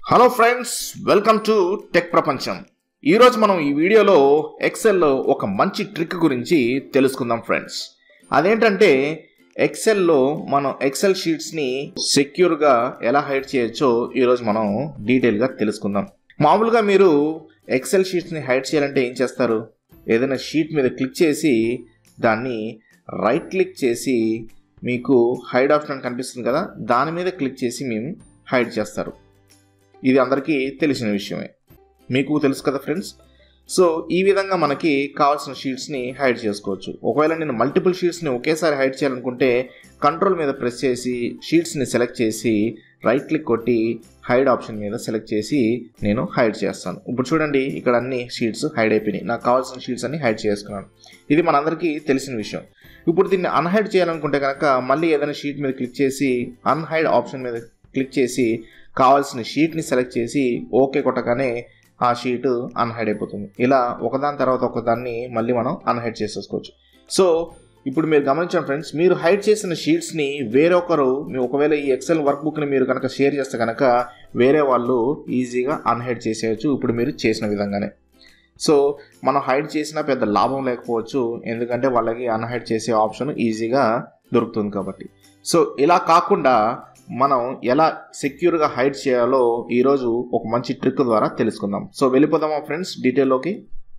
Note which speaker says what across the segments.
Speaker 1: hello friends welcome to tech ప్రపంచం ఈరోజు మనం ఈ వీడియోలో ఎక్సెల్లో ఒక మంచి ట్రిక్ గురించి తెలుసుకుందాం ఫ్రెండ్స్ అదేంటంటే ఎక్సెల్లో మనం ఎక్సెల్ షీట్స్ని సెక్యూర్గా ఎలా హైడ్ చేయొచ్చో ఈరోజు మనం డీటెయిల్గా తెలుసుకుందాం మామూలుగా మీరు ఎక్సెల్ షీట్స్ని హైడ్ చేయాలంటే ఏం చేస్తారు ఏదైనా షీట్ మీద క్లిక్ చేసి దాన్ని రైట్ క్లిక్ చేసి మీకు హైడ్ ఆప్షన్ కనిపిస్తుంది కదా దాని మీద క్లిక్ చేసి మేము హైడ్ చేస్తారు ఇది అందరికీ తెలిసిన విషయమే మీకు తెలుసు కదా ఫ్రెండ్స్ సో ఈ విధంగా మనకి కావాల్సిన షీట్స్ని హైడ్ చేసుకోవచ్చు ఒకవేళ నేను మల్టిపుల్ షీట్స్ని ఒకేసారి హైడ్ చేయాలనుకుంటే కంట్రోల్ మీద ప్రెస్ చేసి షీట్స్ని సెలెక్ట్ చేసి రైట్ క్లిక్ కొట్టి హైడ్ ఆప్షన్ మీద సెలెక్ట్ చేసి నేను హైడ్ చేస్తాను ఇప్పుడు చూడండి ఇక్కడ అన్ని షీట్స్ హైడ్ అయిపోయినాయి నాకు కావాల్సిన షీట్స్ అన్ని హైడ్ చేసుకున్నాను ఇది మనందరికీ తెలిసిన విషయం ఇప్పుడు దీన్ని అన్హైడ్ చేయాలనుకుంటే కనుక మళ్ళీ ఏదైనా షీట్ మీద క్లిక్ చేసి అన్హైడ్ ఆప్షన్ మీద క్లిక్ చేసి కావాల్సిన షీట్ని సెలెక్ట్ చేసి ఓకే కొట్టగానే ఆ షీట్ అన్హైడ్ అయిపోతుంది ఇలా ఒకదాని తర్వాత ఒకదాన్ని మళ్ళీ మనం అన్హైడ్ చేసేసుకోవచ్చు సో ఇప్పుడు మీరు గమనించండి ఫ్రెండ్స్ మీరు హైడ్ చేసిన షీట్స్ని వేరొకరు మీ ఒకవేళ ఈ ఎక్సెల్ వర్క్ బుక్ని మీరు కనుక షేర్ చేస్తే కనుక వేరే వాళ్ళు ఈజీగా అన్హైడ్ చేసేయచ్చు ఇప్పుడు మీరు చేసిన విధంగానే సో మనం హైడ్ చేసినా పెద్ద లాభం లేకపోవచ్చు ఎందుకంటే వాళ్ళకి అన్హైడ్ చేసే ఆప్షన్ ఈజీగా దొరుకుతుంది కాబట్టి సో ఇలా కాకుండా మనం ఎలా సెక్యూర్గా హైడ్ చేయాలో ఈరోజు ఒక మంచి ట్రిక్ ద్వారా తెలుసుకుందాం సో వెళ్ళిపోదామా ఫ్రెండ్స్ డీటెయిల్లోకి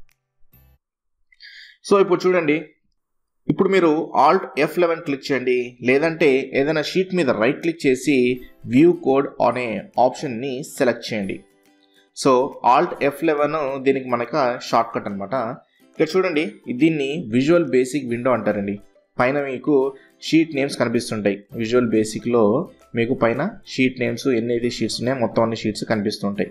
Speaker 1: సో ఇప్పుడు చూడండి ఇప్పుడు మీరు ఆల్ట్ ఎఫ్ లెవెన్ క్లిక్ చేయండి లేదంటే ఏదైనా షీట్ మీద రైట్ క్లిక్ చేసి వ్యూ కోడ్ అనే ఆప్షన్ని సెలెక్ట్ చేయండి సో ఆల్ట్ ఎఫ్ లెవెన్ దీనికి మనకు షార్ట్ కట్ అనమాట ఇక్కడ చూడండి దీన్ని విజువల్ బేసిక్ విండో అంటారండి పైన మీకు షీట్ నేమ్స్ కనిపిస్తుంటాయి విజువల్ బేసిక్లో మీకు పైన షీట్ నేమ్స్ ఎన్ని షీట్స్ ఉన్నాయో మొత్తం అన్ని షీట్స్ కనిపిస్తుంటాయి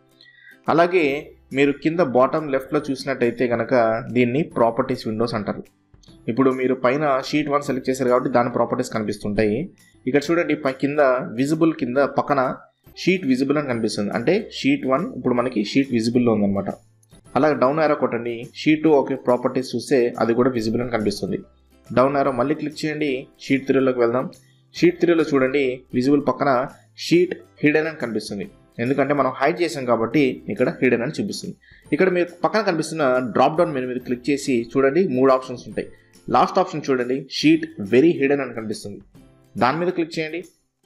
Speaker 1: అలాగే మీరు కింద బాటమ్ లెఫ్ట్లో చూసినట్టయితే కనుక దీన్ని ప్రాపర్టీస్ విండోస్ అంటారు ఇప్పుడు మీరు పైన షీట్ వన్ సెలెక్ట్ చేశారు కాబట్టి దాని ప్రాపర్టీస్ కనిపిస్తుంటాయి ఇక్కడ చూడండి పై కింద విజిబుల్ కింద పక్కన షీట్ విజిబుల్ అని కనిపిస్తుంది అంటే షీట్ వన్ ఇప్పుడు మనకి షీట్ విజిబుల్లో ఉందన్నమాట అలాగే డౌన్ ఆరో కొట్టండి షీట్ టూ ఓకే ప్రాపర్టీస్ చూస్తే అది కూడా విజిబుల్ అని కనిపిస్తుంది డౌన్ ఆరో మళ్ళీ క్లిక్ చేయండి షీట్ త్రీలోకి వెళ్దాం షీట్ త్రీలో చూడండి విజిబుల్ పక్కన షీట్ హిడెన్ అని కనిపిస్తుంది ఎందుకంటే మనం హైడ్ చేసాం కాబట్టి ఇక్కడ హిడెన్ అని చూపిస్తుంది ఇక్కడ మీరు పక్కన కనిపిస్తున్న డ్రాప్ డౌన్ మెనూ మీద క్లిక్ చేసి చూడండి మూడు ఆప్షన్స్ ఉంటాయి లాస్ట్ ఆప్షన్ చూడండి షీట్ వెరీ హిడెన్ అని కనిపిస్తుంది దాని మీద క్లిక్ చేయండి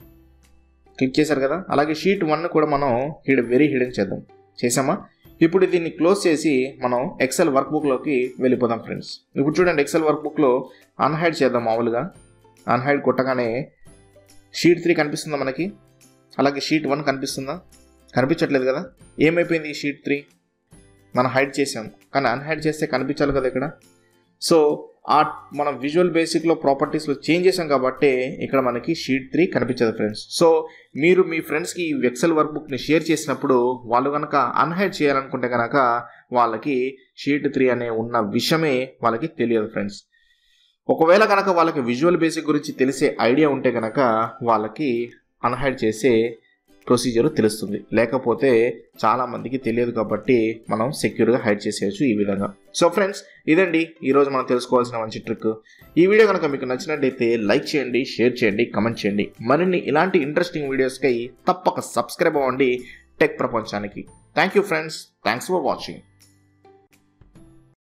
Speaker 1: క్లిక్ చేశారు కదా అలాగే షీట్ వన్ కూడా మనం హిడ్ వెరీ హిడెన్ చేద్దాం చేసామా ఇప్పుడు దీన్ని క్లోజ్ చేసి మనం ఎక్సెల్ వర్క్ బుక్లోకి వెళ్ళిపోదాం ఫ్రెండ్స్ ఇప్పుడు చూడండి ఎక్సెల్ వర్క్ బుక్లో అన్హైడ్ చేద్దాం మామూలుగా అన్హైడ్ కొట్టగానే షీట్ త్రీ కనిపిస్తుందా మనకి అలాగే షీట్ వన్ కనిపిస్తుందా కనిపించట్లేదు కదా ఏమైపోయింది ఈ షీట్ త్రీ మనం హైడ్ చేసాం కానీ అన్హైడ్ చేస్తే కనిపించాలి కదా ఇక్కడ సో ఆ మనం విజువల్ బేసిక్లో ప్రాపర్టీస్లో చేంజ్ చేసాం కాబట్టి ఇక్కడ మనకి షీట్ త్రీ కనిపించదు ఫ్రెండ్స్ సో మీరు మీ ఫ్రెండ్స్కి ఈ ఎక్సెల్ వర్క్ బుక్ని షేర్ చేసినప్పుడు వాళ్ళు కనుక అన్హైడ్ చేయాలనుకుంటే కనుక వాళ్ళకి షీట్ త్రీ అనే ఉన్న విషయమే వాళ్ళకి తెలియదు ఫ్రెండ్స్ ఒకవేళ కనుక వాళ్ళకి విజువల్ బేసిక్ గురించి తెలిసే ఐడియా ఉంటే కనుక వాళ్ళకి అన్హైడ్ చేసే ప్రొసీజర్ తెలుస్తుంది లేకపోతే చాలా మందికి తెలియదు కాబట్టి మనం సెక్యూర్గా హైడ్ చేసేయచ్చు ఈ విధంగా సో ఫ్రెండ్స్ ఇదండి ఈరోజు మనం తెలుసుకోవాల్సిన మంచి ట్రిక్ ఈ వీడియో కనుక మీకు నచ్చినట్టయితే లైక్ చేయండి షేర్ చేయండి కమెంట్ చేయండి మరిన్ని ఇలాంటి ఇంట్రెస్టింగ్ వీడియోస్కై తప్పక సబ్స్క్రైబ్ అవ్వండి టెక్ ప్రపంచానికి thank you friends thanks for watching